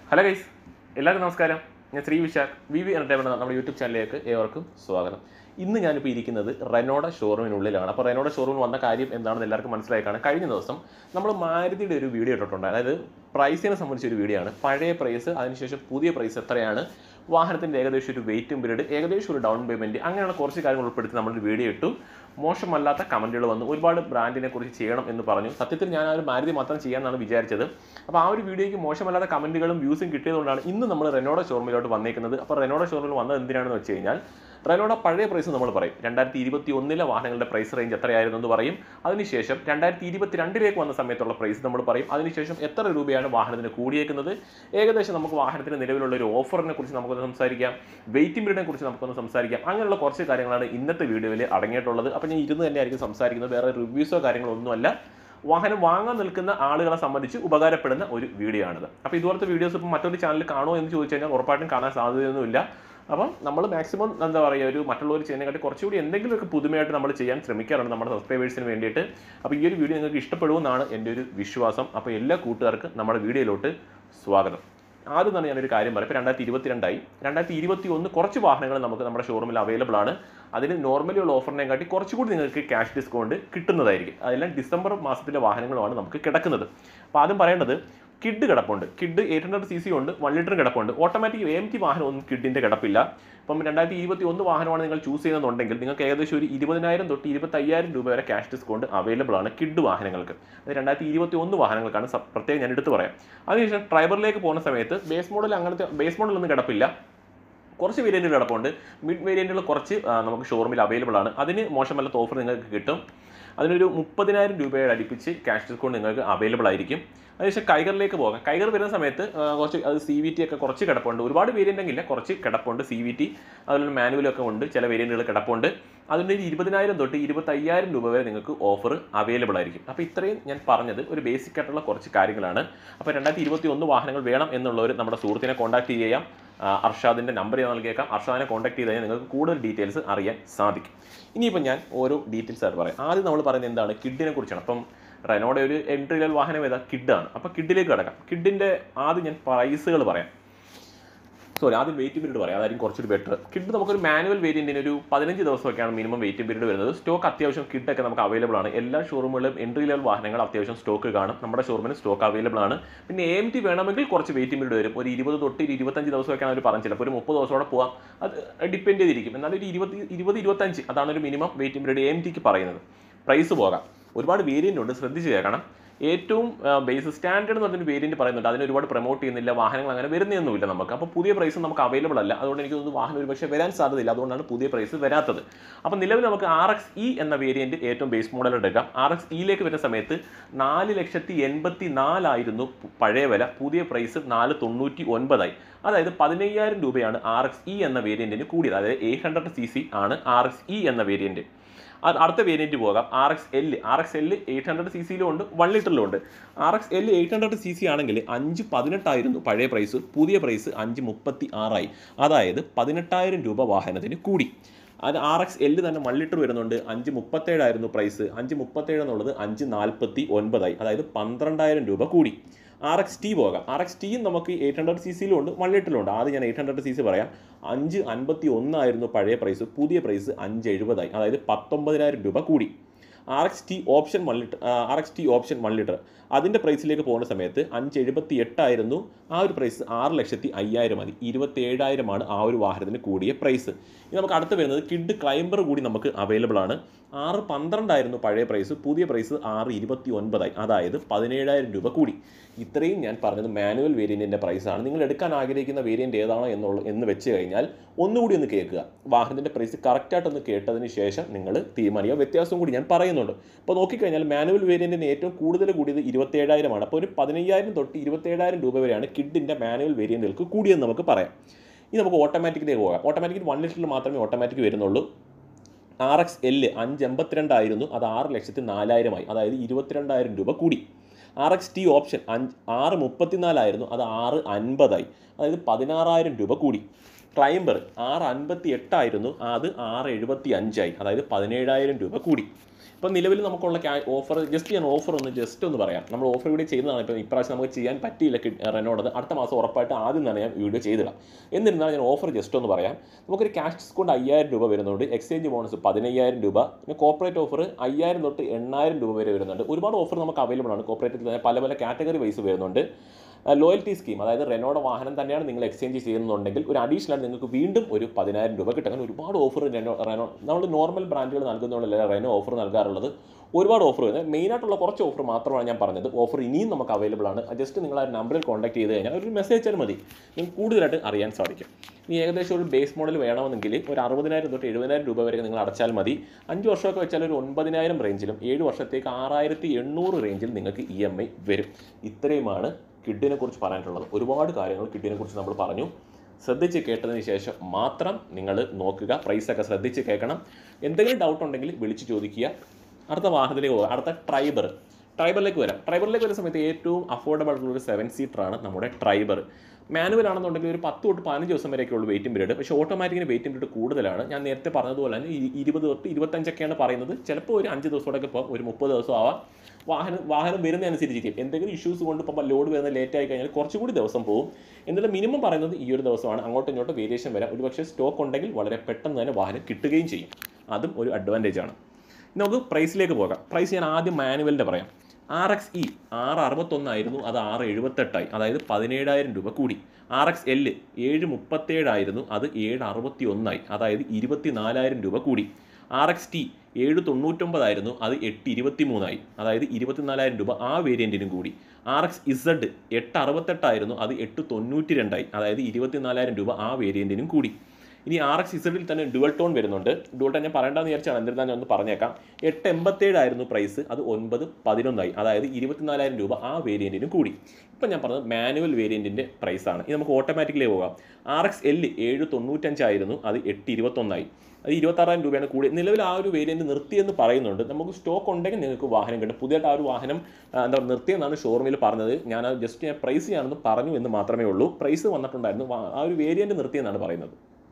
hello guys എല്ലാവർക്കും നമസ്കാരം ഞാൻ Shri Vishakh V V entertainment നമ്മുടെ യൂട്യൂബ് ചാനലിലേക്ക് ഏവർക്കും സ്വാഗതം ഇന്ന് ഞാനിപ്പോൾ ഇരിക്കുന്നത് റെനോഡ ഷോറൂമിനുള്ളിലാണ് അപ്പോൾ റെനോഡ ഷോറൂമിൽ വന്ന കാര്യം എന്താണെന്ന് എല്ലാവർക്കും മനസ്സിലായിക്കാണ് കഴിഞ്ഞ ദിവസം നമ്മൾ മാരുതിയുടെ ഒരു വീഡിയോ ഇട്ടിട്ടുണ്ട് അതായത് പ്രൈസിനെ സംബന്ധിച്ച ഒരു വീഡിയോ ആണ് പഴയ പ്രൈസ് അതിനുശേഷം പുതിയ പ്രൈസ് എത്രയാണ് വാഹനത്തിൻ്റെ ഏകദേശം ഒരു വെയിറ്റും പീരീഡ് ഏകദേശം ഒരു ഡൗൺ പേയ്മെൻറ്റ് അങ്ങനെയുള്ള കുറച്ച് കാര്യങ്ങൾ ഉൾപ്പെടുത്തി നമ്മളൊരു വീഡിയോ ഇട്ടു മോശമല്ലാത്ത കമൻറ്റുകൾ വന്നു ഒരുപാട് ബ്രാൻഡിനെ കുറിച്ച് ചെയ്യണം എന്ന് പറഞ്ഞു സത്യത്തിൽ ഞാൻ ആ ഒരു മാരുതി മാത്രം ചെയ്യാമെന്നാണ് വിചാരിച്ചത് അപ്പോൾ ആ ഒരു വീഡിയോയ്ക്ക് മോശമല്ലാത്ത കമൻറ്റുകളും വ്യൂസും കിട്ടിയതുകൊണ്ടാണ് ഇന്ന് നമ്മൾ റെനോഡ ഷോറൂമിലോട്ട് വന്നേക്കുന്നത് അപ്പോൾ റെനോഡ ഷോറൂമിൽ വന്നത് എന്തിനാണെന്ന് വെച്ച് കഴിഞ്ഞാൽ റെനോഡ പഴയ പ്രൈസ് നമ്മൾ പറയും രണ്ടായിരത്തി ഇരുപത്തി ഒന്നിലെ വാഹനങ്ങളുടെ പ്രൈസ് റേഞ്ച് എത്രയായിരുന്നു എന്ന് പറയും അതിനുശേഷം രണ്ടായിരത്തി ഇരുപത്തി രണ്ടിലേക്ക് വന്ന സമയത്തുള്ള പ്രൈസ് നമ്മൾ പറയും അതിനുശേഷം എത്ര രൂപയാണ് വാഹനത്തിന് കൂടിയേക്കുന്നത് ഏകദേശം നമുക്ക് വാഹനത്തിന് നിലവിലുള്ള ഒരു ഓഫറിനെ കുറിച്ച് നമുക്കൊന്ന് സംസാരിക്കാം വെയിറ്റിംഗ് പീരീഡിനെ കുറിച്ച് നമുക്കൊന്ന് സംസാരിക്കാം അങ്ങനെയുള്ള കുറച്ച് കാര്യങ്ങളാണ് ഇന്നത്തെ വീഡിയോയിൽ അടങ്ങിയിട്ടുള്ളത് അപ്പോൾ ഞാൻ ഇരുന്ന് തന്നെ ആയിരിക്കും സംസാരിക്കുന്നത് വേറെ റിവ്യൂസോ കാര്യങ്ങളോ ഒന്നുമല്ല വാഹനം വാങ്ങാൻ നിൽക്കുന്ന ആളുകളെ സംബന്ധിച്ച് ഉപകാരപ്പെടുന്ന ഒരു വീഡിയോ ആണിത് അപ്പോൾ ഇതുപോലത്തെ വീഡിയോസ് ഇപ്പം മറ്റൊരു ചാനലിൽ കാണുമോ എന്ന് ചോദിച്ചു കഴിഞ്ഞാൽ ഉറപ്പായിട്ടും കാണാൻ സാധ്യതയൊന്നുമില്ല അപ്പം നമ്മൾ മാക്സിമം എന്താ പറയുക ഒരു മറ്റുള്ളവർ ചെയ്യുന്നതിനെക്കാട്ടി കുറച്ചുകൂടി എന്തെങ്കിലുമൊക്കെ പുതുമയായിട്ട് നമ്മൾ ചെയ്യാൻ ശ്രമിക്കാറുണ്ട് നമ്മുടെ സബ്സ്ക്രൈബേഴ്സിന് വേണ്ടിയിട്ട് അപ്പോൾ ഈ ഒരു വീഡിയോ നിങ്ങൾക്ക് ഇഷ്ടപ്പെടുമെന്നാണ് എൻ്റെ ഒരു വിശ്വാസം അപ്പോൾ എല്ലാ കൂട്ടുകാർക്കും നമ്മുടെ വീഡിയോയിലോട്ട് സ്വാഗതം ആദ്യം തന്നെ ഞാനൊരു കാര്യം പറയാം ഇപ്പോൾ രണ്ടായിരത്തി ഇരുപത്തിരണ്ടായി രണ്ടായിരത്തി ഇരുപത്തി ഒന്ന് കുറച്ച് വാഹനങ്ങൾ നമുക്ക് നമ്മുടെ ഷോറൂമിൽ അവൈലബിൾ ആണ് അതിന് നോർമലി ഉള്ള ഓഫറിനെ കാട്ടി കുറച്ചുകൂടി നിങ്ങൾക്ക് ക്യാഷ് ഡിസ്കൗണ്ട് കിട്ടുന്നതായിരിക്കും അതെല്ലാം ഡിസംബർ മാസത്തിലെ വാഹനങ്ങളുമാണ് നമുക്ക് കിടക്കുന്നത് അപ്പോൾ ആദ്യം പറയേണ്ടത് കിഡ് കിടപ്പുണ്ട് കിഡ് എയ്റ്റ് ഹൺഡ്രഡ് സി സി ഉണ്ട് വൺ ലിറ്റർ കിടപ്പുണ്ട് ഓട്ടോമാറ്റിക് എം ടി വാഹനം ഒന്നും കിഡിൻ്റെ കിടപ്പില്ല ഇപ്പം രണ്ടായിരത്തി ഇരുപത്തി ഒന്ന് വാഹനമാണ് നിങ്ങൾ ചൂസ് ചെയ്യുന്നുണ്ടെങ്കിൽ നിങ്ങൾക്ക് ഏകദേശം ഒരു ഇരുപതിനായിരം തൊട്ട് ഇരുപത്തയ്യായിരം രൂപ വരെ ക്യാഷ് ഡിസ്കൗണ്ട് അവൈലബിൾ ആണ് കിഡ് വാഹനങ്ങൾക്ക് അത് രണ്ടായിരത്തി ഇരുപത്തി ഒന്ന് വാഹനങ്ങൾക്കാണ് സ- പ്രത്യേകം ഞാൻ എടുത്തു പറയാം അതിനുശേഷം ട്രൈബറിലേക്ക് പോകുന്ന സമയത്ത് ബേസ് മോഡൽ അങ്ങനത്തെ ബേസ് മോഡലൊന്നും കിടപ്പില്ല കുറച്ച് വേരിയൻറ്റുകൾ കിടപ്പുണ്ട് മിഡ് വേരിയൻറ്റുകൾ കുറച്ച് ആ, നമുക്ക് ഷോറൂമിൽ അവൈലബിൾ ആണ് അതിന് മോശമല്ലാത്ത ഓഫർ നിങ്ങൾക്ക് കിട്ടും അതിനൊരു മുപ്പതിനായിരം രൂപയുടെ അടുപ്പിച്ച് ക്യാഷ് ഡിസ്കൗണ്ട് നിങ്ങൾക്ക് അവൈലബിൾ ആയിരിക്കും അതിനുശേഷം കൈഗറിലേക്ക് പോകാം കൈഗർ വരുന്ന സമയത്ത് ആ, കുറച്ച് അത് സി വി ടി ഒക്കെ കുറച്ച് കിടപ്പുണ്ട് ഒരുപാട് വേരിയൻ്റ് എങ്കില്ല കുറച്ച് കിടപ്പുണ്ട് സി വി ടി അതുപോലെ മാനുവലൊക്കെ ഉണ്ട് ചില വേരിയൻറ്റുകൾ കിടപ്പുണ്ട് അതിൻ്റെ ഒരു ഇരുപതിനായിരം തൊട്ട് ഇരുപത്തയ്യായിരം രൂപ വരെ നിങ്ങൾക്ക് ഓഫർ അവൈലബിൾ ആയിരിക്കും അപ്പോൾ ഇത്രയും ഞാൻ പറഞ്ഞത് ഒരു ബേസിക് ആയിട്ടുള്ള കുറച്ച് കാര്യങ്ങളാണ് അപ്പോൾ രണ്ടായിരത്തി ഇരുപത്തി ഒന്ന് വാഹനങ്ങൾ വേണം എന്നുള്ളവർ നമ്മുടെ സുഹൃത്തിനെ കോൺടാക്ട് ചെയ്യാം ആ, അർഷാദിൻ്റെ നമ്പർ ഞാൻ നൽകിയേക്കാം അർഷാദിനെ കോൺടാക്ട് ചെയ്ത് കഴിഞ്ഞാൽ നിങ്ങൾക്ക് കൂടുതൽ ഡീറ്റെയിൽസ് അറിയാൻ സാധിക്കും ഇനിയിപ്പോൾ ഞാൻ ഓരോ ഡീറ്റെയിൽസ് ആയിട്ട് പറയാം ആദ്യം നമ്മൾ പറയുന്നത് എന്താണ് കിഡിനെ കുറിച്ചാണ് അപ്പം റെനോയുടെ ഒരു എൻട്രി ലെവൽ വാഹനം ഏതാ കിഡാണ് അപ്പോൾ കിഡിലേക്ക് കിടക്കാം കിഡിൻ്റെ ആദ്യം ഞാൻ പ്രൈസുകൾ പറയാം സോറി ആദ്യം വെയിറ്റ് പീരീഡ് പറയാം അതായിരിക്കും കുറച്ചുകൂടി ബെറ്റർ കിഡ് നമുക്കൊരു മാനുവൽ വേരിയൻറ്റിന് ഒരു പതിനഞ്ച് ദിവസമൊക്കെയാണ് മിനിമം വെയിറ്റ് പീരീഡ് വരുന്നത് സ്റ്റോക്ക് അത്യാവശ്യം കിഡൊക്കെ നമുക്ക് അവൈലബിൾ ആണ് എല്ലാ ഷോറൂമുകളിലും എൻട്രി ലെവൽ വാഹനങ്ങൾ അത്യാവശ്യം സ്റ്റോക്ക് കാണും നമ്മുടെ ഷോറൂമിന് സ്റ്റോക്ക് അവൈലബിൾ ആണ് പിന്നെ എം ടി വേണമെങ്കിൽ കുറച്ച് വെയിറ്റ് പീരീഡ് വരും ഒരു ഇരുപത് തൊട്ട് ഒരു ഇരുപത്തഞ്ച് ദിവസമൊക്കെയാണ് അവർ പറഞ്ഞത് ചിലപ്പോൾ ഒരു മുപ്പത് ദിവസത്തോടെ പോകാം അത് ഡിപ്പെൻഡ് ചെയ്തിരിക്കും എന്നാലും ഒരു ഇരുപത് ഇരുപത് ഇരുപത്തഞ്ച് അതാണ് ഒരു മിനിമം വെയിറ്റ് പീരീഡ് എം ടിക്ക് പറയുന്നത് പ്രൈസ് പോകാം ഒരുപാട് വേരിയൻ്റ് ഉണ്ട് ശ്രദ്ധിച്ച് കേൾക്കണം ഏറ്റവും ബേസ് സ്റ്റാൻഡേർഡ് എന്ന് പറഞ്ഞൊരു വേരിയന്റ് പറയുന്നുണ്ട് അതിന് ഒരുപാട് പ്രൊമോട്ട് ചെയ്യുന്നില്ല വാഹനങ്ങൾ അങ്ങനെ വരുന്നൊന്നുമില്ല നമുക്ക് അപ്പോൾ പുതിയ പ്രൈസ് നമുക്ക് അവൈലബിൾ അല്ല അതുകൊണ്ട് എനിക്ക് തോന്നുന്നു വാഹനം ഒരു പക്ഷേ വരാൻ സാധ്യതയില്ല അതുകൊണ്ടാണ് പുതിയ പ്രൈസ് വരാത്തത് അപ്പോൾ നിലവിൽ നമുക്ക് ആർ എക്സ് ഇ എന്ന വേരിയന്റ് ഏറ്റവും ബേസ് മോഡൽ എടുക്കാം ആർ എക്സ് ഇയിലേക്ക് വരുന്ന സമയത്ത് നാല് ലക്ഷത്തി എൺപത്തി നാലായിരുന്നു പഴയ വില പുതിയ പ്രൈസ് നാല് തൊണ്ണൂറ്റി ഒൻപതായി അതായത് പതിനയ്യായിരം രൂപയാണ് ആർ എക്സ് ഇ എന്ന വേരിയന്റിന് കൂടിയത് അതായത് എയ്റ്റ് ഹൺഡ്രഡ് സി സി ആണ് ആർ എക്സ് ഇ എന്ന വേരിയന്റ് അത് അടുത്ത വേരിയന്റ് പോകാം R X L R X L eight hundred C സിയിലും ഉണ്ട് വൺ ലിറ്ററിലും ഉണ്ട് R X L eight hundred C C ആണെങ്കിൽ അഞ്ച് പതിനെട്ടായിരുന്നു പഴയ പ്രൈസ് പുതിയ പ്രൈസ് അഞ്ച് മുപ്പത്തി ആറായി അതായത് പതിനെട്ടായിരം രൂപ വാഹനത്തിന് കൂടി അത് ആർ എക്സ് എല്ല് തന്നെ വൺ ലിറ്റർ വരുന്നുണ്ട് അഞ്ച് മുപ്പത്തേഴായിരുന്നു പ്രൈസ് അഞ്ച് മുപ്പത്തേഴ് എന്നുള്ളത് അഞ്ച് നാൽപ്പത്തി ഒൻപതായി അതായത് പന്ത്രണ്ടായിരം രൂപ കൂടി ആർ എക്സ് ടി പോകാം ആർ എക്സ് ടിയും നമുക്ക് എയ്റ്റ് ഹൺഡ്രഡ് സി സിയിലും ഉണ്ട് വൺ ലിറ്ററിലും ഉണ്ട് ആദ്യം ഞാൻ എയ്റ്റ് ഹൺഡ്രഡ് സി സി പറയാം അഞ്ച് അൻപത്തി ഒന്നായിരുന്നു പഴയ പ്രൈസ് പുതിയ പ്രൈസ് അഞ്ച് എഴുപതായി അതായത് പത്തൊമ്പതിനായിരം രൂപ കൂടി R X T option one litre R X T option one litre അതിൻ്റെ പ്രൈസിലേക്ക് പോകുന്ന സമയത്ത് അഞ്ച് എഴുപത്തി എട്ടായിരുന്നു ആ ഒരു പ്രൈസ് ആറ് ലക്ഷത്തി അയ്യായിരം മതി ഇരുപത്തി ഏഴായിരമാണ് ആ ഒരു വാഹനത്തിന് കൂടിയ പ്രൈസ് ഇനി നമുക്ക് അടുത്ത് വരുന്നത് കിഡ് ക്ലൈംബർ കൂടി നമുക്ക് അവൈലബിൾ ആണ് ആറ് പന്ത്രണ്ടായിരുന്നു പഴയ പ്രൈസ് പുതിയ പ്രൈസ് ആറ് ഇരുപത്തി ഒൻപതായി അതായത് പതിനേഴായിരം രൂപ കൂടി ഇത്രയും ഞാൻ പറഞ്ഞത് മാനുവൽ വേരിയൻറ്റിൻ്റെ പ്രൈസാണ് നിങ്ങൾ എടുക്കാൻ ആഗ്രഹിക്കുന്ന വേരിയൻറ്റ് ഏതാണോ എന്നുള്ള എന്ന് വെച്ച് കഴിഞ്ഞാൽ ഒന്നുകൂടി ഒന്ന് കേൾക്കുക വാഹനത്തിൻ്റെ പ്രൈസ് കറക്റ്റായിട്ടൊന്ന് കേട്ടതിന് ശേഷം നിങ്ങൾ തീരുമാനിക്കുക വ്യത്യാസം കൂടി ഞാൻ പറയുന്നുണ്ട് അപ്പോൾ നോക്കിക്കഴിഞ്ഞാൽ മാനുവൽ വേരിയൻറ്റിന് ഏറ്റവും കൂടുതൽ കൂടിയത് ഇരുപത്തേഴായിരമാണ് അപ്പോൾ ഒരു പതിനയ്യായിരം തൊട്ട് ഇരുപത്തേഴായിരം രൂപ വരെയാണ് കിഡിൻ്റെ മാനുവൽ വേരിയൻറ്റുകൾക്ക് കൂടിയെന്ന് നമുക്ക് പറയാം ഇനി നമുക്ക് ഓട്ടോമാറ്റിക്കിലേക്ക് പോകാം ഓട്ടോമാറ്റിക്കിൽ വൺ ലിറ്ററിൽ മാത്രമേ ഓട്ടോമാറ്റിക് വരുന്നുള്ളൂ ആർ എക്സ് എല്ല് അഞ്ച് എൺപത്തിരണ്ടായിരുന്നു അത് ആറ് ലക്ഷത്തി നാലായിരമായി അതായത് ഇരുപത്തിരണ്ടായിരം രൂപ കൂടി ആർ എക്സ് ടി ഓപ്ഷൻ അഞ്ച് ആറ് മുപ്പത്തിനാലായിരുന്നു അത് ആറ് അൻപതായി അതായത് പതിനാറായിരം രൂപ കൂടി ക്ലൈംബർ ആറ് അൻപത്തി എട്ടായിരുന്നു അത് ആറ് എഴുപത്തി അഞ്ചായി അതായത് പതിനേഴായിരം രൂപ കൂടി ഇപ്പം നിലവിൽ നമുക്കുള്ള ക്യാ ഓഫർ ജസ്റ്റ് ഞാൻ ഓഫർ ഒന്ന് ജസ്റ്റ് ഒന്ന് പറയാം നമ്മൾ ഓഫർ വീഡിയോ ചെയ്യുന്നതാണ് ഇപ്പോൾ ഇപ്രാവശ്യം നമുക്ക് ചെയ്യാൻ പറ്റിയില്ല റെനോടത് അടുത്ത മാസം ഉറപ്പായിട്ട് ആദ്യം തന്നെ ഞാൻ വീഡിയോ ചെയ്തിടാം എന്നിരുന്നാൽ ഞാൻ ഓഫർ ജസ്റ്റ് ഒന്ന് പറയാം നമുക്കൊരു ക്യാഷ് ഡിസ്കൗണ്ട് അയ്യായിരം രൂപ വരുന്നുണ്ട് എക്സ്ചേഞ്ച് ബോണസ് പതിനയ്യായിരം രൂപ പിന്നെ കോർപ്പറേറ്റ് ഓഫർ അയ്യായിരം തൊട്ട് എണ്ണായിരം രൂപ വരെ വരുന്നുണ്ട് ഒരുപാട് ഓഫർ നമുക്ക് അവൈലബിൾ ആണ് കോർപ്പറേറ്റിൽ തന്നെ പല പല കാറ്റഗറി വൈസ് വരുന്നുണ്ട് ലോയൽറ്റി സ്കീം അതായത് റെനോയുടെ വാഹനം തന്നെയാണ് നിങ്ങൾ എക്സ്ചേഞ്ച് ചെയ്യുന്നുണ്ടെങ്കിൽ ഒരു അഡീഷണൽ ആയിട്ട് നിങ്ങൾക്ക് വീണ്ടും ഒരു പതിനായിരം രൂപ കിട്ടും അങ്ങനെ ഒരുപാട് ഓഫർ റെനോ റെനോ നമ്മൾ നോർമൽ ബ്രാൻഡുകൾ നൽകുന്നതല്ല റെനോ ഓഫർ നൽകാറുള്ളത് ഒരുപാട് ഓഫർ വരുന്നത് മെയിനായിട്ടുള്ള കുറച്ച് ഓഫർ മാത്രമാണ് ഞാൻ പറഞ്ഞത് ഓഫർ ഇനിയും നമുക്ക് അവൈലബിൾ ആണ് ജസ്റ്റ് നിങ്ങൾ ആ നമ്പറിൽ കോൺടാക്ട് ചെയ്ത് കഴിഞ്ഞാൽ ഒരു മെസ്സേജ് അയച്ചാൽ മതി നിങ്ങൾക്ക് കൂടുതലായിട്ട് അറിയാൻ സാധിക്കും ഇനി ഏകദേശം ഒരു ബേസ് മോഡൽ വേണമെന്നെങ്കിൽ ഒരു അറുപതിനായിരം തൊട്ട് എഴുപതിനായിരം രൂപ വരെ നിങ്ങൾ അടച്ചാൽ മതി അഞ്ച് വർഷമൊക്കെ വെച്ചാൽ ഒരു ഒൻപതിനായിരം റേഞ്ചിലും ഏഴ് വർഷത്തേക്ക് ആറായിരത്തി എണ്ണൂറ് റേഞ്ചിൽ നിങ്ങൾക്ക് ഇ എം ഐ വരും ഇത്രയുമാണ് കിഡിനെ കുറിച്ച് പറയാനുള്ളത് ഒരുപാട് കാര്യങ്ങൾ കിഡിനെ കുറിച്ച് നമ്മൾ പറഞ്ഞു ശ്രദ്ധിച്ച് കേട്ടതിന് ശേഷം മാത്രം നിങ്ങൾ നോക്കുക പ്രൈസൊക്കെ ശ്രദ്ധിച്ച് കേൾക്കണം എന്തെങ്കിലും ഡൗട്ട് ഉണ്ടെങ്കിൽ വിളിച്ച് ചോദിക്കുക അടുത്ത വാഹനത്തിലേക്ക് പോകുക അടുത്ത ട്രൈബർ ട്രൈബറിലേക്ക് വരാം ട്രൈബറിലേക്ക് വരുന്ന സമയത്ത് ഏറ്റവും അഫോർഡബിൾ ആയിട്ടുള്ള ഒരു സെവൻ സീറ്ററാണ് നമ്മുടെ ട്രൈബർ മാനുവൽ ആണെന്നുണ്ടെങ്കിൽ ഒരു പത്ത് തൊട്ട് പതിനഞ്ച് ദിവസം വരെയൊക്കെ ഉള്ളൂ വെയിറ്റിംഗ് പീരീഡ് പക്ഷേ ഓട്ടോമാറ്റിക്കിന് വെയിറ്റിംഗ് പീരീഡ് കൂടുതലാണ് ഞാൻ നേരത്തെ പറഞ്ഞതുപോലെ തന്നെ ഈ ഇരുപത് തൊട്ട് ഇരുപത്തഞ്ചൊക്കെയാണ് പറയുന്നത് ചിലപ്പോൾ ഒരു അഞ്ച് ദിവസത്തോടൊക്കെ ഇപ്പോൾ ഒരു മുപ്പത് ദിവസം ആവാം വാഹനം വാഹനം വരുന്നതനുസരിച്ചിരിക്കും എന്തെങ്കിലും ഇഷ്യൂസ് കൊണ്ട് ഇപ്പോൾ ലോഡ് വരുന്നത് ലേറ്റ് ആയി കഴിഞ്ഞാൽ കുറച്ചുകൂടി ദിവസം പോകും എന്നിട്ട് മിനിമം പറയുന്നത് ഈ ഒരു ദിവസമാണ് അങ്ങോട്ടും ഇങ്ങോട്ടും വേരിയേഷൻ വരാം ഒരുപക്ഷെ സ്റ്റോക്ക് ഉണ്ടെങ്കിൽ വളരെ പെട്ടെന്ന് തന്നെ വാഹനം കിട്ടുകയും ചെയ്യും അതും ഒരു അഡ്വാൻറ്റേജ് ആണ് ഇനി നമുക്ക് പ്രൈസിലേക്ക് പോകാം പ്രൈസ് ഞാൻ ആദ്യം മാനുവലിൻ്റെ പറയാം ആർ എക്സ് ഇ ആറ് അറുപത്തൊന്നായിരുന്നു അത് ആറ് എഴുപത്തെട്ടായി അതായത് പതിനേഴായിരം രൂപ കൂടി ആർ എക്സ് എല് ഏഴ് മുപ്പത്തേഴായിരുന്നു അത് ഏഴ് അറുപത്തി ഒന്നായി അതായത് ഇരുപത്തി നാലായിരം രൂപ കൂടി ആർ എക്സ് ടി ഏഴ് തൊണ്ണൂറ്റൊമ്പതായിരുന്നു അത് എട്ട് ഇരുപത്തി മൂന്നായി അതായത് ഇരുപത്തിനാലായിരം രൂപ ആ വേരിയൻറ്റിനും കൂടി ആർ എക്സ് ഇസഡ് എട്ട് അറുപത്തെട്ടായിരുന്നു അത് എട്ട് തൊണ്ണൂറ്റി രണ്ടായി അതായത് ഇരുപത്തിനാലായിരം രൂപ ആ വേരിയൻറ്റിനും കൂടി ഇനി ആർ എക്സ് ഇസഡിൽ തന്നെ ഡുവൽ ടോൺ വരുന്നുണ്ട് ഡുവൽ ടോൺ ഞാൻ പറയേണ്ടതെന്ന് വിചാരിച്ചാണ് എന്നിരുന്നാൽ ഞാൻ ഒന്ന് പറഞ്ഞേക്കാം എട്ട് എൺപത്തേഴായിരുന്നു പ്രൈസ് അത് ഒൻപത് പതിനൊന്നായി അതായത് ഇരുപത്തിനാലായിരം രൂപ ആ വേരിയൻറ്റിനും കൂടി ഇപ്പം ഞാൻ പറഞ്ഞത് മാനുവൽ വേരിയൻറ്റിൻ്റെ പ്രൈസാണ് ഇത് നമുക്ക് ഓട്ടോമാറ്റിക്കലി പോകാം ആർ എക്സ് എല് ഏഴ് തൊണ്ണൂറ്റഞ്ചായിരുന്നു അത് എട്ട് ഇരുപത്തൊന്നായി അത് ഇരുപത്താറായിരം രൂപയാണ് കൂടി നിലവിൽ ആ ഒരു വേരിയൻറ്റ് നിർത്തിയെന്ന് പറയുന്നുണ്ട് നമുക്ക് സ്റ്റോക്ക് ഉണ്ടെങ്കിൽ നിങ്ങൾക്ക് വാഹനം കിട്ടും പുതിയതായിട്ട് ആ ഒരു വാഹനം ആ, എന്താ പറയുക നിർത്തിയെന്നാണ് ഷോറൂമിൽ പറഞ്ഞത് ഞാൻ അത് ജസ്റ്റ് ഞാൻ പ്രൈസ് ചെയ്യാണെന്ന് പറഞ്ഞു എന്ന് മാത്രമേ ഉള്ളൂ പ്രൈസ് വന്നിട്ടുണ്ടായിരുന്നു വാ- ആ ഒരു വേരിയൻറ്റ് നിർത്തിയെന്നാണ് പറയുന്നത്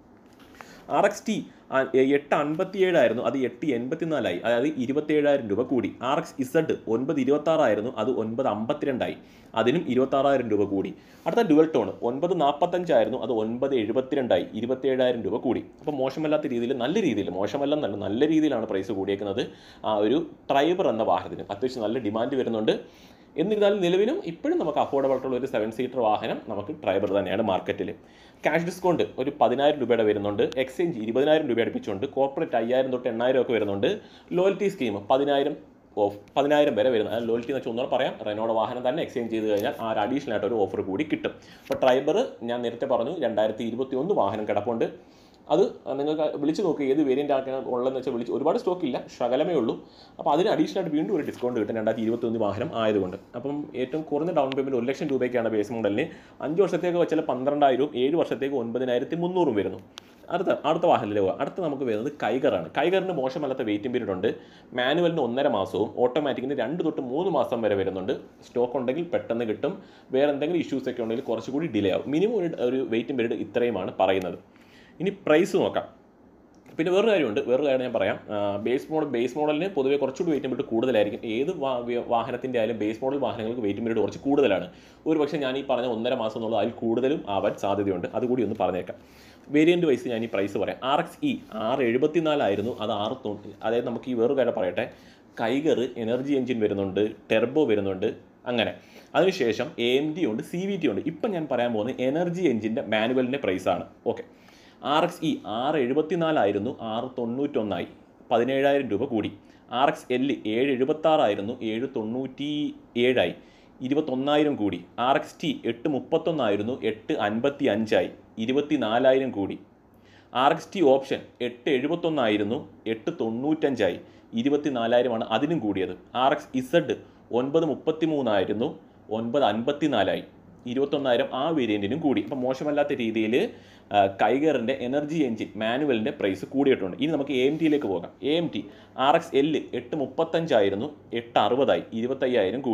ആർ എക്സ് ടി എട്ട് അൻപത്തി ഏഴായിരുന്നു അത് എട്ട് എൺപത്തിനാലായി അതായത് ഇരുപത്തേഴായിരം രൂപ കൂടി ആർ എക്സ് ഇസഡ് ഒൻപത് ഇരുപത്താറായിരുന്നു അത് ഒൻപത് അമ്പത്തിരണ്ടായി അതിനും ഇരുപത്താറായിരം രൂപ കൂടി അടുത്ത ഡുവൽ ടോൺ ഒൻപത് നാൽപ്പത്തഞ്ചായിരുന്നു അത് ഒൻപത് എഴുപത്തിരണ്ടായി ഇരുപത്തേഴായിരം രൂപ കൂടി അപ്പോൾ മോശമല്ലാത്ത രീതിയിൽ നല്ല രീതിയിൽ മോശമല്ലെന്നല്ല നല്ല രീതിയിലാണ് പ്രൈസ് കൂടിയേക്കുന്നത് ആ ഒരു ട്രൈബർ എന്ന വാഹനത്തിന് അത്യാവശ്യം നല്ല ഡിമാൻഡ് വരുന്നുണ്ട് എന്നിരുന്നാലും നിലവിലും ഇപ്പോഴും നമുക്ക് അഫോർഡബിൾ ആയിട്ടുള്ള ഒരു സെവൻ സീറ്റർ വാഹനം നമുക്ക് ട്രൈബർ തന്നെയാണ് മാർക്കറ്റിൽ ക്യാഷ് ഡിസ്കൗണ്ട് ഒരു പതിനായിരം രൂപയുടെ വരുന്നുണ്ട് എക്സ്ചേഞ്ച് ഇരുപതിനായിരം രൂപ അടുപ്പിച്ചുണ്ട് കോർപ്പറേറ്റ് അയ്യായിരം തൊട്ട് എണ്ണായിരം ഒക്കെ വരുന്നുണ്ട് ലോയൽറ്റി സ്കീം പതിനായിരം ഓഫ് പതിനായിരം വരെ വരുന്നത് ലോയൽറ്റി എന്ന് വെച്ചാൽ ഒന്നുകൂടെ പറയാം റെനോയുടെ വാഹനം തന്നെ എക്സ്ചേഞ്ച് ചെയ്ത് കഴിഞ്ഞാൽ ആ ഒരു അഡീഷണൽ ആയിട്ട് ഒരു ഓഫർ കൂടി കിട്ടും അപ്പോൾ ട്രൈബർ ഞാൻ നേരത്തെ പറഞ്ഞു രണ്ടായിരത്തി ഇരുപത്തി ഒന്ന് വാഹനം കിടപ്പുണ്ട് അത് നിങ്ങൾക്ക് വിളിച്ച് നോക്കി ഏത് വേരിയൻ്റ് ആക്കാൻ ഉള്ളതെന്ന് വെച്ചാൽ വിളിച്ച് ഒരുപാട് സ്റ്റോക്ക് ഇല്ല ശകലമേ ഉള്ളൂ അപ്പോൾ അതിന് അഡീഷണൽ ആയിട്ട് വീണ്ടും ഒരു ഡിസ്കൗണ്ട് കിട്ടും രണ്ടായിരത്തി ഇരുപത്തൊന്ന് വാഹനം ആയതുകൊണ്ട് അപ്പം ഏറ്റവും കുറഞ്ഞ ഡൗൺ പേയ്മെൻറ്റ് ഒരു ലക്ഷം രൂപയ്ക്കാണ് ബേസ് മോഡലിന് അഞ്ച് വർഷത്തേക്ക് വെച്ചാൽ പന്ത്രണ്ടായിരവും ഏഴ് വർഷത്തേക്ക് ഒൻപതിനായിരത്തി മുന്നൂറും വരുന്നു അടുത്ത അടുത്ത വാഹനത്തിലേക്ക് പോകാം അടുത്ത നമുക്ക് വരുന്നത് കൈഗറാണ് കൈഗറിന് മോശമല്ലാത്ത വെയിറ്റിംഗ് പീരീഡ് ഉണ്ട് മാനുവലിന് ഒന്നര മാസവും ഓട്ടോമാറ്റിക്കിന് രണ്ട് തൊട്ട് മൂന്ന് മാസം വരെ വരുന്നുണ്ട് സ്റ്റോക്ക് ഉണ്ടെങ്കിൽ പെട്ടെന്ന് കിട്ടും വേറെ എന്തെങ്കിലും ഇഷ്യൂസ് ഒക്കെ ഉണ്ടെങ്കിൽ കുറച്ചുകൂടി ഡിലേ ആവും മിനിമം ഒരു ഒരു വെയിറ്റിംഗ് പീരീഡ് ഇത്രയുമാണ് പറയുന്നത് ഇനി പ്രൈസ് നോക്കാം പിന്നെ വേറൊരു കാര്യമുണ്ട് വേറൊരു കാര്യം ഞാൻ പറയാം ബേസ് മോഡൽ ബേസ് മോഡലിന് പൊതുവേ കുറച്ചുകൂടി വെയിറ്റ് പീരീഡ് കൂടുതലായിരിക്കും ഏത് വാ- വ്യ- വാഹനത്തിൻ്റെ ആയാലും ബേസ് മോഡൽ വാഹനങ്ങൾക്ക് വെയിറ്റ് പീരീഡ് കുറച്ച് കൂടുതലാണ് ഒരു പക്ഷേ ഞാൻ ഈ പറഞ്ഞ ഒന്നര മാസം എന്നുള്ളത് അതിൽ കൂടുതലും ആവാൻ സാധ്യതയുണ്ട് അതുകൂടി ഒന്ന് പറഞ്ഞേക്കാം വേരിയൻറ്റ് വൈസ് ഞാൻ ഈ പ്രൈസ് പറയാം ആർ എക്സ് ഇ ആറ് എഴുപത്തിനാലായിരുന്നു അത് ആറ് തൊണ്ണൂ അതായത് നമുക്ക് ഈ വേറൊരു കാര്യം പറയട്ടെ കൈകർ എനർജി എഞ്ചിൻ വരുന്നുണ്ട് ടെർബോ വരുന്നുണ്ട് അങ്ങനെ അതിനുശേഷം എ എം ഡി ഉണ്ട് സി വി ടി ഉണ്ട് ഇപ്പം ഞാൻ പറയാൻ പോകുന്നത് എനർജി എഞ്ചിൻ്റെ മാനുവലിൻ്റെ പ്രൈസാണ് ഓക്കെ ആർ എക്സ് ഇ ആറ് എഴുപത്തിനാലായിരുന്നു ആറ് തൊണ്ണൂറ്റൊന്നായി പതിനേഴായിരം രൂപ കൂടി ആർ എക്സ് എൽ ഏഴ് എഴുപത്താറായിരുന്നു ഏഴ് തൊണ്ണൂറ്റി ഏഴായി ഇരുപത്തൊന്നായിരം കൂടി ആർ എക്സ് ടി എട്ട് മുപ്പത്തൊന്നായിരുന്നു എട്ട് അൻപത്തി അഞ്ചായി ഇരുപത്തി നാലായിരം കൂടി ആർ എക്സ് ടി ഓപ്ഷൻ എട്ട് എഴുപത്തൊന്നായിരുന്നു എട്ട് തൊണ്ണൂറ്റഞ്ചായി ഇരുപത്തി നാലായിരമാണ് അതിനും കൂടിയത് ആർ എക്സ് ഇസഡ് ഒൻപത് മുപ്പത്തി മൂന്നായിരുന്നു ഒൻപത് അൻപത്തി നാലായി ഇരുപത്തൊന്നായിരം ആ വേരിയൻറ്റിനും കൂടി അപ്പം മോശമല്ലാത്ത രീതിയിൽ കൈഗറിൻ്റെ എനർജി എഞ്ചിൻ മാനുവലിൻ്റെ പ്രൈസ് കൂടിയിട്ടുണ്ട് ഇനി നമുക്ക് എ എം ടിയിലേക്ക് പോകാം A M T R X L എട്ട് മുപ്പത്തഞ്ചായിരുന്നു എട്ട് അറുപതായി ഇരുപത്തയ്യായിരം കൂടി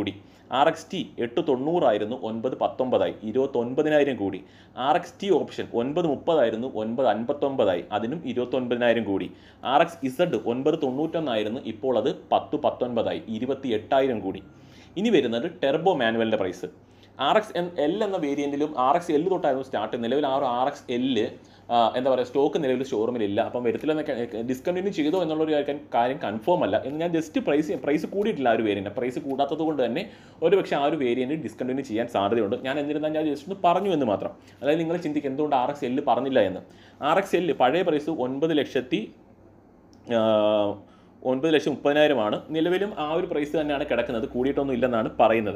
ആർ എക്സ് ടി എട്ട് തൊണ്ണൂറായിരുന്നു ഒൻപത് പത്തൊമ്പതായി ഇരുപത്തൊൻപതിനായിരം കൂടി ആർ എക്സ് ടി ഓപ്ഷൻ ഒൻപത് മുപ്പതായിരുന്നു ഒൻപത് അൻപത്തൊമ്പതായി അതിനും ഇരുപത്തൊൻപതിനായിരം കൂടി ആർ എക്സ് ഇസഡ് ഒൻപത് തൊണ്ണൂറ്റൊന്നായിരുന്നു ഇപ്പോൾ അത് പത്ത് പത്തൊൻപതായി ഇരുപത്തി എട്ടായിരം കൂടി ഇനി വരുന്നത് ടെർബോ മാനുവലിൻ്റെ price R X N L എന്ന വേരിയൻറ്റിലും ആർ എക്സ് എല്ല് തൊട്ടായിരുന്നു സ്റ്റാർട്ട് നിലവിൽ ആ ഒരു ആർ എക്സ് എല്ല് എന്താ പറയുക സ്റ്റോക്ക് നിലവിൽ ഷോറൂമിലില്ല അപ്പം വരത്തില്ലെന്നൊക്കെ ഡിസ്കണ്ടിന്യൂ ചെയ്തോ എന്നുള്ളൊരു കാര്യം കാര്യം കൺഫേം അല്ല എന്ന് ഞാൻ ജസ്റ്റ് പ്രൈസ് പ്രൈസ് കൂടിയിട്ടില്ല ആ ഒരു വേരിയൻറ്റ് പ്രൈസ് കൂടാത്തത് കൊണ്ട് തന്നെ ഒരു പക്ഷേ ആ ഒരു വേരിയൻറ്റ് ഡിസ്കണ്ടിന്യൂ ചെയ്യാൻ സാധ്യതയുണ്ട് ഞാൻ എന്നിരുന്നാൽ ഞാൻ ജസ്റ്റ് ഒന്ന് പറഞ്ഞു എന്ന് മാത്രം അതായത് നിങ്ങൾ ചിന്തിക്കും എന്തുകൊണ്ട് ആർ എക്സ് എല്ല് പറഞ്ഞില്ല എന്ന് ആർ എക്സ് എല്ല് പഴയ പ്രൈസ് ഒൻപത് ലക്ഷത്തി ആഹ്, ഒൻപത് ലക്ഷം മുപ്പതിനായിരമാണ് നിലവിലും ആ ഒരു പ്രൈസ് തന്നെയാണ് കിടക്കുന്നത് കൂടിയിട്ടൊന്നും ഇല്ലെന്നാണ് പറയുന്നത്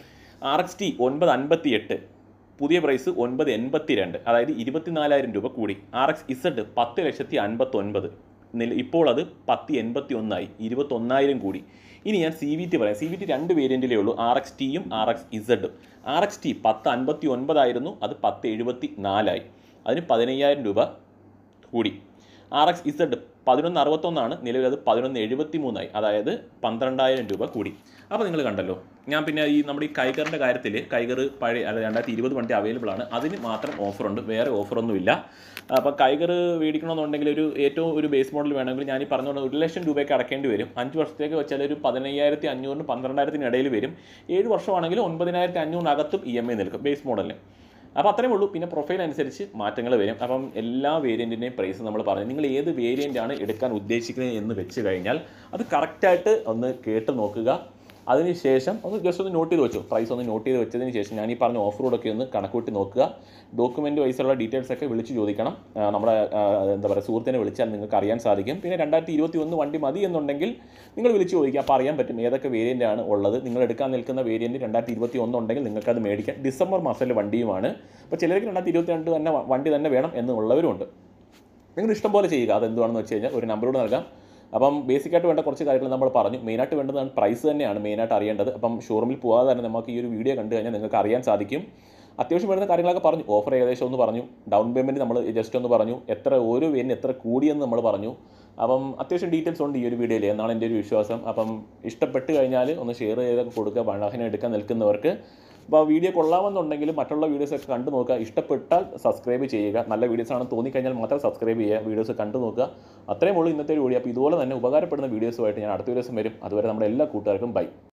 ആർ എക്സ് ടി ഒൻപത് അൻപത്തി എട്ട് പുതിയ പ്രൈസ് ഒൻപത് എൺപത്തി രണ്ട് അതായത് ഇരുപത്തിനാലായിരം രൂപ കൂടി ആർ എക്സ് ഇസഡ് പത്ത് ലക്ഷത്തി അൻപത്തൊൻപത് നില ഇപ്പോൾ അത് പത്ത് എൺപത്തി ഒന്നായി ഇരുപത്തൊന്നായിരം കൂടി ഇനി ഞാൻ സി വി ടി പറയാം സി വി ടി രണ്ട് വേരിയൻറ്റിലേ ഉള്ളൂ ആർ എക്സ് ടിയും ആർ എക്സ് ഇസഡും ആർ എക്സ് ടി പത്ത് അൻപത്തി ഒൻപതായിരുന്നു അത് പത്ത് എഴുപത്തി നാലായി അതിന് പതിനയ്യായിരം രൂപ കൂടി ആർ എക്സ് ഇസഡ് പതിനൊന്ന് അറുപത്തൊന്നാണ് നിലവിൽ അത് പതിനൊന്ന് എഴുപത്തി മൂന്നായി അതായത് പന്ത്രണ്ടായിരം രൂപ കൂടി അപ്പോൾ നിങ്ങൾ കണ്ടല്ലോ ഞാൻ പിന്നെ ഈ നമ്മുടെ ഈ കൈഗറിൻ്റെ കാര്യത്തിൽ കൈഗർ പഴയ അല്ല രണ്ടായിരത്തി ഇരുപത് വണ്ടി അവൈലബിൾ ആണ് അതിന് മാത്രം ഓഫറുണ്ട് വേറെ ഓഫറൊന്നുമില്ല അപ്പോൾ കൈഗർ മേടിക്കണമെന്നുണ്ടെങ്കിൽ ഒരു ഏറ്റവും ഒരു ബേസ് മോഡൽ വേണമെങ്കിൽ ഞാൻ ഈ പറഞ്ഞുകൊണ്ട് ഒരു ലക്ഷം രൂപയൊക്കെ അടക്കേണ്ടി വരും അഞ്ച് വർഷത്തേക്ക് വെച്ചാൽ ഒരു പതിനയ്യായിരത്തി അഞ്ഞൂറിന് പന്ത്രണ്ടായിരത്തിന് ഇടയിൽ വരും ഏഴ് വർഷമാണെങ്കിൽ ഒൻപതിനായിരത്തി അഞ്ഞൂറിനകത്തും ഇ എം ഐ നിൽക്കും ബേസ് മോഡലിന് അപ്പോൾ അത്രയും ഉള്ളൂ പിന്നെ പ്രൊഫൈൽ അനുസരിച്ച് മാറ്റങ്ങൾ വരും അപ്പം എല്ലാ വേരിയൻറ്റിൻ്റെയും പ്രൈസ് നമ്മൾ പറഞ്ഞു നിങ്ങൾ ഏത് വേരിയൻ്റ് ആണ് എടുക്കാൻ ഉദ്ദേശിക്കുന്നത് എന്ന് വെച്ച് കഴിഞ്ഞാൽ അത് കറക്റ്റായിട്ട് ഒന്ന് കേട്ട് നോക്കുക അതിനുശേഷം ഒന്ന് ജസ്റ്റ് ഒന്ന് നോട്ട് ചെയ്ത് വെച്ചു പ്രൈസ് ഒന്ന് നോട്ട് ചെയ്ത് വെച്ചതിന് ശേഷം ഞാൻ ഈ പറഞ്ഞ ഓഫ് റോഡൊക്കെ ഒന്ന് കണക്കൂട്ടി നോക്കുക ഡോക്യുമെൻ്റ് വൈസുള്ള ഡീറ്റെയിൽസ് ഒക്കെ വിളിച്ച് ചോദിക്കണം ആ, നമ്മുടെ ആ, എന്താ പറയുക സുഹൃത്തിനെ വിളിച്ചാൽ നിങ്ങൾക്ക് അറിയാൻ സാധിക്കും പിന്നെ രണ്ടായിരത്തി ഇരുപത്തി ഒന്ന് വണ്ടി മതി എന്നുണ്ടെങ്കിൽ നിങ്ങൾ വിളിച്ച് ചോദിക്കുക അപ്പോൾ അറിയാൻ പറ്റും ഏതൊക്കെ വേരിയൻ്റ് ആണ് ഉള്ളത് നിങ്ങൾ എടുക്കാൻ നിൽക്കുന്ന വേരിയൻറ്റ് രണ്ടായിരത്തി ഇരുപത്തി ഒന്ന് ഉണ്ടെങ്കിൽ നിങ്ങൾക്ക് അത് മേടിക്കാം ഡിസംബർ മാസത്തിലെ വണ്ടിയുമാണ് അപ്പോൾ ചിലർക്ക് രണ്ടായിരത്തി ഇരുപത്തി രണ്ട് തന്നെ വ- വണ്ടി തന്നെ വേണം എന്നുള്ളവരുമുണ്ട് നിങ്ങൾ ഇഷ്ടം പോലെ ചെയ്യുക അതെന്തുവാണെന്ന് വെച്ച് കഴിഞ്ഞാൽ ഒരു നമ്പറോട് നൽകാം അപ്പം ബേസിക്കായിട്ട് വേണ്ട കുറച്ച് കാര്യങ്ങൾ നമ്മൾ പറഞ്ഞു മെയിനായിട്ട് വേണ്ടതാണ് പ്രൈസ് തന്നെയാണ് മെയിനായിട്ട് അറിയേണ്ടത് അപ്പം ഷോറൂമിൽ പോകാതെ തന്നെ നമുക്ക് ഈ ഒരു വീഡിയോ കണ്ടു കഴിഞ്ഞാൽ നിങ്ങൾക്ക് അറിയാൻ സാധിക്കും അത്യാവശ്യം വേണ്ടുന്ന കാര്യങ്ങളൊക്കെ പറഞ്ഞു ഓഫർ ഏകദേശം ഒന്ന് പറഞ്ഞു ഡൗൺ പേയ്മെൻറ്റ് നമ്മൾ ജസ്റ്റ് ഒന്ന് പറഞ്ഞു എത്ര ഓരോ പേരിന് എത്ര കൂടിയെന്ന് നമ്മൾ പറഞ്ഞു അപ്പം അത്യാവശ്യം ഡീറ്റെയിൽസ് ഉണ്ട് ഈ ഒരു വീഡിയോയിൽ എന്നാണ് എൻ്റെ ഒരു വിശ്വാസം അപ്പം ഇഷ്ടപ്പെട്ട് കഴിഞ്ഞാൽ ഒന്ന് ഷെയർ ചെയ്തൊക്കെ കൊടുക്കുക വാഹനം എടുക്കാൻ നിൽക്കുന്നവർക്ക് അപ്പോൾ വീഡിയോ കൊള്ളാമെന്നുണ്ടെങ്കിൽ മറ്റുള്ള വീഡിയോസൊക്കെ കണ്ടു നോക്കുക ഇഷ്ടപ്പെട്ടാൽ സബ്സ്ക്രൈബ് ചെയ്യുക നല്ല വീഡിയോസ് ആണെന്ന് തോന്നിക്കഴിഞ്ഞാൽ മാത്രം സബ്സ്ക്രൈബ് ചെയ്യുക വീഡിയോസ് കണ്ടു നോക്കുക അത്രയും ഉള്ളൂ ഇന്നത്തെ ഒരു വീഡിയോ അപ്പോൾ ഇതുപോലെ തന്നെ ഉപകാരപ്പെടുന്ന വീഡിയോസുമായിട്ട് ഞാൻ അടുത്ത ദിവസം വരും അതുവരെ നമ്മുടെ എല്ലാ കൂട്ടുകാർക്കും ബൈ